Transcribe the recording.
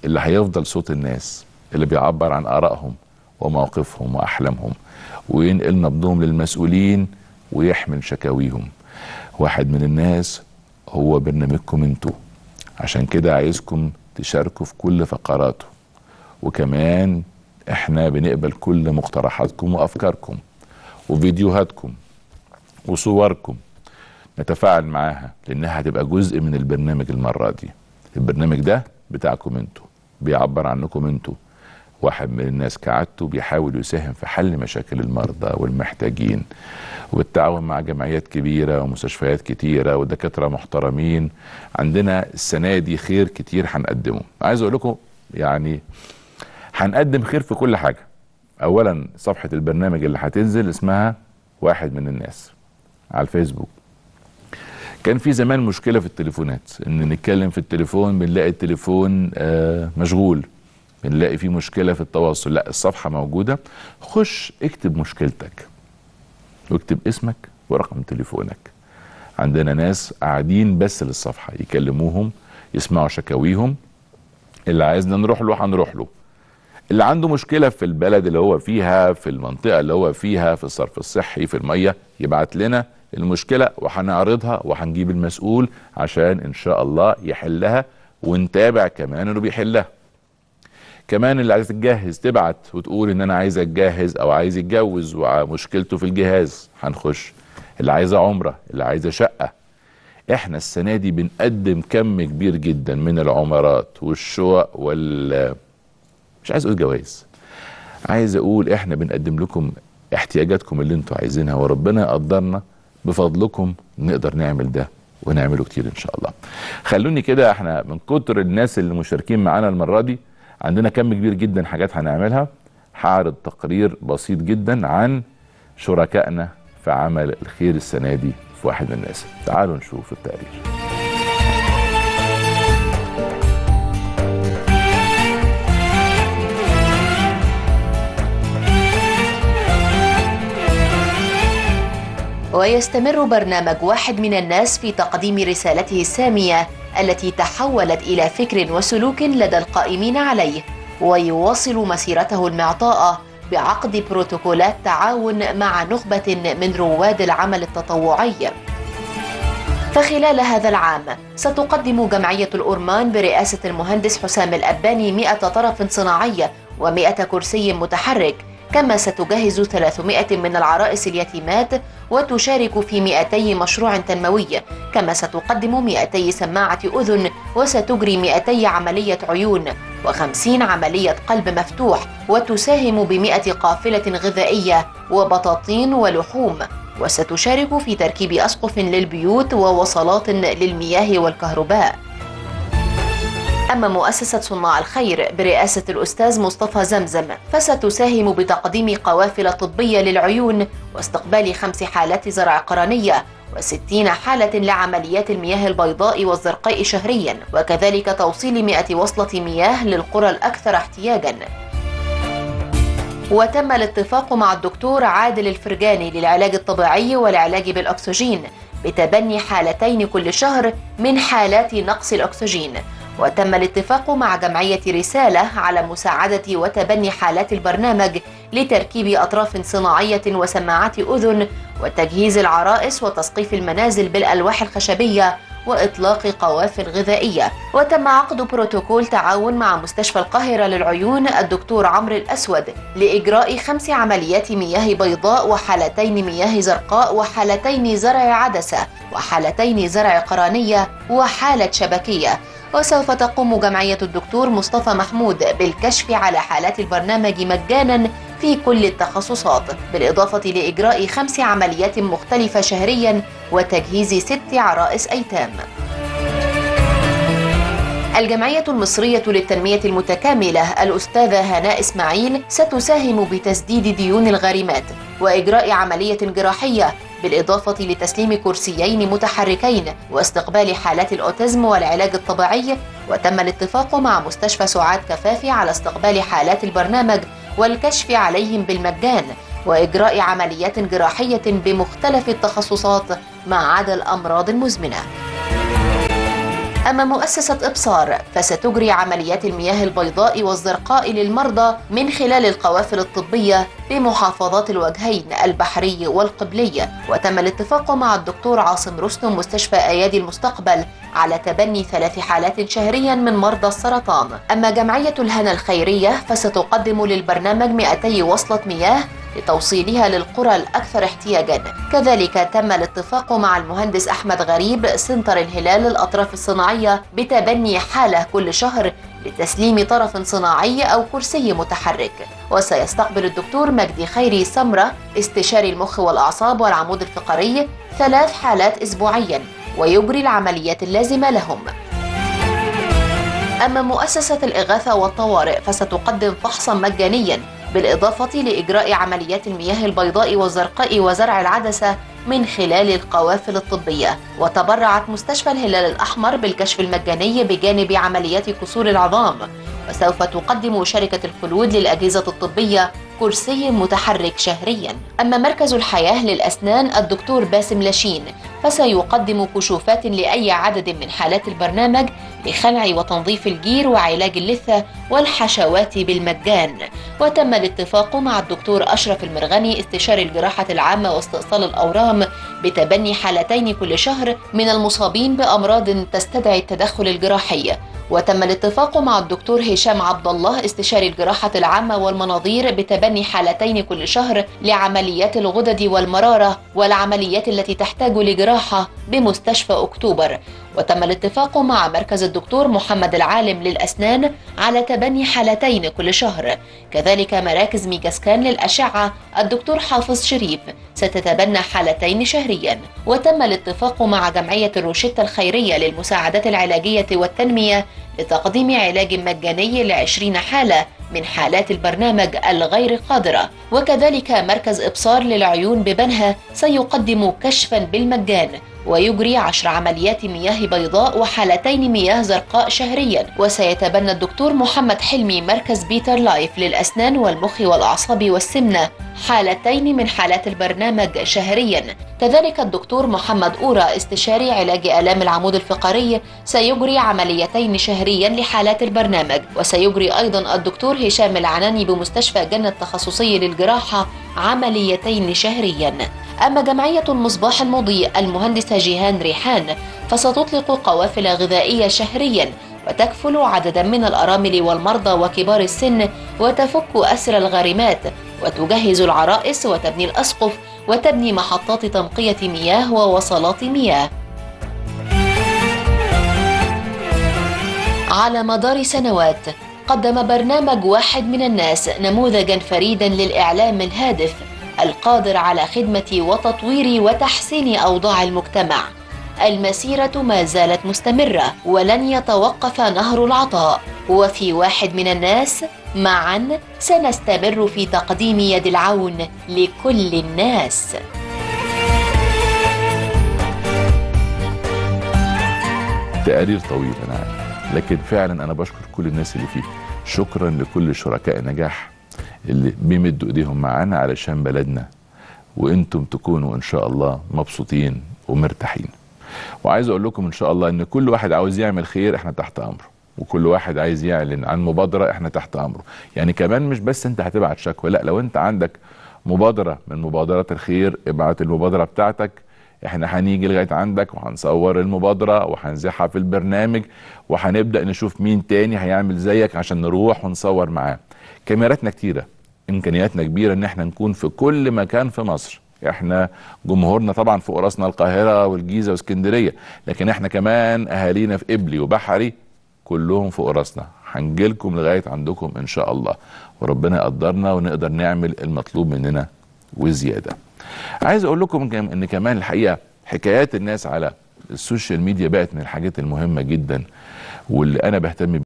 اللي هيفضل صوت الناس اللي بيعبر عن آرائهم ومواقفهم وأحلامهم وينقل نبضهم للمسؤولين ويحمل شكاويهم واحد من الناس هو برنامجكم انتوا عشان كده عايزكم تشاركوا في كل فقراته وكمان احنا بنقبل كل مقترحاتكم وافكاركم وفيديوهاتكم وصوركم نتفاعل معاها لانها هتبقى جزء من البرنامج المره دي البرنامج ده بتاعكم انتوا بيعبر عنكم انتوا واحد من الناس كعادته بيحاول يساهم في حل مشاكل المرضى والمحتاجين وبالتعاون مع جمعيات كبيرة ومستشفيات كتيرة ودكاترة محترمين عندنا السنة دي خير كتير هنقدمه عايز اقول لكم يعني هنقدم خير في كل حاجة اولا صفحة البرنامج اللي هتنزل اسمها واحد من الناس على الفيسبوك كان في زمان مشكلة في التليفونات ان نتكلم في التليفون بنلاقي التليفون آه مشغول بنلاقي فيه مشكلة في التواصل لا الصفحة موجودة خش اكتب مشكلتك واكتب اسمك ورقم تليفونك عندنا ناس قاعدين بس للصفحة يكلموهم يسمعوا شكاويهم اللي عايزنا نروح له هنروح له اللي عنده مشكلة في البلد اللي هو فيها في المنطقة اللي هو فيها في الصرف الصحي في المية يبعت لنا المشكلة وهنعرضها وهنجيب المسؤول عشان ان شاء الله يحلها ونتابع كمان انه بيحلها كمان اللي عايز تتجهز تبعت وتقول ان انا عايز اتجهز او عايز يتجوز ومشكلته في الجهاز هنخش اللي عايزه عمره اللي عايزه شقه احنا السنه دي بنقدم كم كبير جدا من العمرات والشقق وال مش عايز اقول جوائز عايز اقول احنا بنقدم لكم احتياجاتكم اللي انتوا عايزينها وربنا يقدرنا بفضلكم نقدر نعمل ده ونعمله كتير ان شاء الله خلوني كده احنا من كتر الناس اللي مشاركين معانا المره دي عندنا كم كبير جدا حاجات هنعملها هعرض تقرير بسيط جدا عن شركائنا في عمل الخير السنه دي في واحد من الناس تعالوا نشوف التقرير ويستمر برنامج واحد من الناس في تقديم رسالته السامية التي تحولت إلى فكر وسلوك لدى القائمين عليه ويواصل مسيرته المعطاءة بعقد بروتوكولات تعاون مع نخبة من رواد العمل التطوعي فخلال هذا العام ستقدم جمعية الأورمان برئاسة المهندس حسام الأباني 100 طرف صناعية و100 كرسي متحرك كما ستجهز 300 من العرائس اليتيمات وتشارك في 200 مشروع تنموي كما ستقدم 200 سماعة أذن وستجري 200 عملية عيون و50 عملية قلب مفتوح وتساهم ب100 قافلة غذائية وبطاطين ولحوم وستشارك في تركيب أسقف للبيوت ووصلات للمياه والكهرباء أما مؤسسة صناع الخير برئاسة الأستاذ مصطفى زمزم فستساهم بتقديم قوافل طبية للعيون واستقبال خمس حالات زرع قرنية وستين حالة لعمليات المياه البيضاء والزرقاء شهريا وكذلك توصيل 100 وصلة مياه للقرى الأكثر احتياجا وتم الاتفاق مع الدكتور عادل الفرجاني للعلاج الطبيعي والعلاج بالأكسجين بتبني حالتين كل شهر من حالات نقص الأكسجين وتم الاتفاق مع جمعية رسالة على مساعدة وتبني حالات البرنامج لتركيب أطراف صناعية وسماعات أذن وتجهيز العرائس وتسقيف المنازل بالألواح الخشبية وإطلاق قوافل غذائية وتم عقد بروتوكول تعاون مع مستشفى القاهرة للعيون الدكتور عمرو الأسود لإجراء خمس عمليات مياه بيضاء وحالتين مياه زرقاء وحالتين زرع عدسة وحالتين زرع قرنية وحالة شبكية وسوف تقوم جمعية الدكتور مصطفى محمود بالكشف على حالات البرنامج مجانا في كل التخصصات بالإضافة لإجراء خمس عمليات مختلفة شهريا وتجهيز ست عرائس أيتام الجمعية المصرية للتنمية المتكاملة الأستاذة هناء إسماعيل ستساهم بتسديد ديون الغارمات وإجراء عملية جراحية بالإضافة لتسليم كرسيين متحركين واستقبال حالات الأوتيزم والعلاج الطبيعي وتم الاتفاق مع مستشفى سعاد كفافي على استقبال حالات البرنامج والكشف عليهم بالمجان وإجراء عمليات جراحية بمختلف التخصصات ما عدا الأمراض المزمنة أما مؤسسة إبصار فستجري عمليات المياه البيضاء والزرقاء للمرضى من خلال القوافل الطبية بمحافظات الوجهين البحري والقبلي وتم الاتفاق مع الدكتور عاصم رستم مستشفى أيادي المستقبل على تبني ثلاث حالات شهريا من مرضى السرطان أما جمعية الهنا الخيرية فستقدم للبرنامج 200 وصلة مياه لتوصيلها للقرى الأكثر احتياجا كذلك تم الاتفاق مع المهندس أحمد غريب سنتر الهلال الأطراف الصناعية بتبني حالة كل شهر لتسليم طرف صناعي أو كرسي متحرك وسيستقبل الدكتور مجدي خيري سمرة استشاري المخ والأعصاب والعمود الفقري ثلاث حالات أسبوعيا ويجري العمليات اللازمة لهم أما مؤسسة الإغاثة والطوارئ فستقدم فحصا مجانيا بالإضافة لإجراء عمليات المياه البيضاء والزرقاء وزرع العدسة من خلال القوافل الطبية وتبرعت مستشفى الهلال الأحمر بالكشف المجاني بجانب عمليات كسور العظام وسوف تقدم شركة الخلود للأجهزة الطبية كرسي متحرك شهريا أما مركز الحياة للأسنان الدكتور باسم لاشين فسيقدم كشوفات لأي عدد من حالات البرنامج لخلع وتنظيف الجير وعلاج اللثة والحشوات بالمجان وتم الاتفاق مع الدكتور أشرف المرغني استشاري الجراحة العامة واستئصال الأورام بتبني حالتين كل شهر من المصابين بأمراض تستدعي التدخل الجراحي وتم الاتفاق مع الدكتور هشام عبد الله استشاري الجراحة العامة والمناظير بتبني حالتين كل شهر لعمليات الغدد والمرارة والعمليات التي تحتاج لجراحة بمستشفى أكتوبر وتم الاتفاق مع مركز الدكتور محمد العالم للأسنان على تبني حالتين كل شهر كذلك مراكز ميجاسكان للأشعة الدكتور حافظ شريف ستتبنى حالتين شهريا وتم الاتفاق مع جمعية الروشتة الخيرية للمساعدات العلاجية والتنمية لتقديم علاج مجاني لعشرين حالة من حالات البرنامج الغير قادرة وكذلك مركز إبصار للعيون ببنها سيقدم كشفا بالمجان ويجري عشر عمليات مياه بيضاء وحالتين مياه زرقاء شهريا وسيتبنى الدكتور محمد حلمي مركز بيتر لايف للأسنان والمخ والأعصاب والسمنة حالتين من حالات البرنامج شهريا كذلك الدكتور محمد أورا استشاري علاج آلام العمود الفقري سيجري عمليتين شهريا لحالات البرنامج وسيجري أيضا الدكتور هشام العناني بمستشفى جنة تخصصي للجراحة عمليتين شهريا أما جمعية المصباح المضيء المهندسة جيهان ريحان فستطلق قوافل غذائية شهريا وتكفل عددا من الأرامل والمرضى وكبار السن وتفك أسر الغارمات وتجهز العرائس وتبني الأسقف وتبني محطات تنقية مياه ووصلات مياه على مدار سنوات قدم برنامج واحد من الناس نموذجا فريدا للإعلام الهادف القادر على خدمة وتطوير وتحسين أوضاع المجتمع المسيرة ما زالت مستمرة ولن يتوقف نهر العطاء وفي واحد من الناس معا سنستمر في تقديم يد العون لكل الناس تقارير طويل انا عارف لكن فعلا انا بشكر كل الناس اللي فيه شكرا لكل شركاء النجاح اللي بيمدوا ايديهم معانا علشان بلدنا وانتم تكونوا ان شاء الله مبسوطين ومرتاحين وعايز اقول لكم ان شاء الله ان كل واحد عاوز يعمل خير احنا تحت امره وكل واحد عايز يعلن عن مبادره احنا تحت امره يعني كمان مش بس انت هتبعت شكوى لا لو انت عندك مبادره من مبادرات الخير ابعت المبادره بتاعتك احنا هنيجي لغايه عندك وهنصور المبادره وهنذيعها في البرنامج وهنبدا نشوف مين تاني هيعمل زيك عشان نروح ونصور معاه كاميراتنا كتيره امكانياتنا كبيره ان احنا نكون في كل مكان في مصر احنا جمهورنا طبعا فوق راسنا القاهره والجيزه واسكندريه لكن احنا كمان اهالينا في قبلي وبحري كلهم فوق راسنا هنجيلكم لغايه عندكم ان شاء الله وربنا يقدرنا ونقدر نعمل المطلوب مننا وزياده عايز اقول لكم كم- ان كمان الحقيقه حكايات الناس على السوشيال ميديا بقت من الحاجات المهمه جدا واللي انا بهتم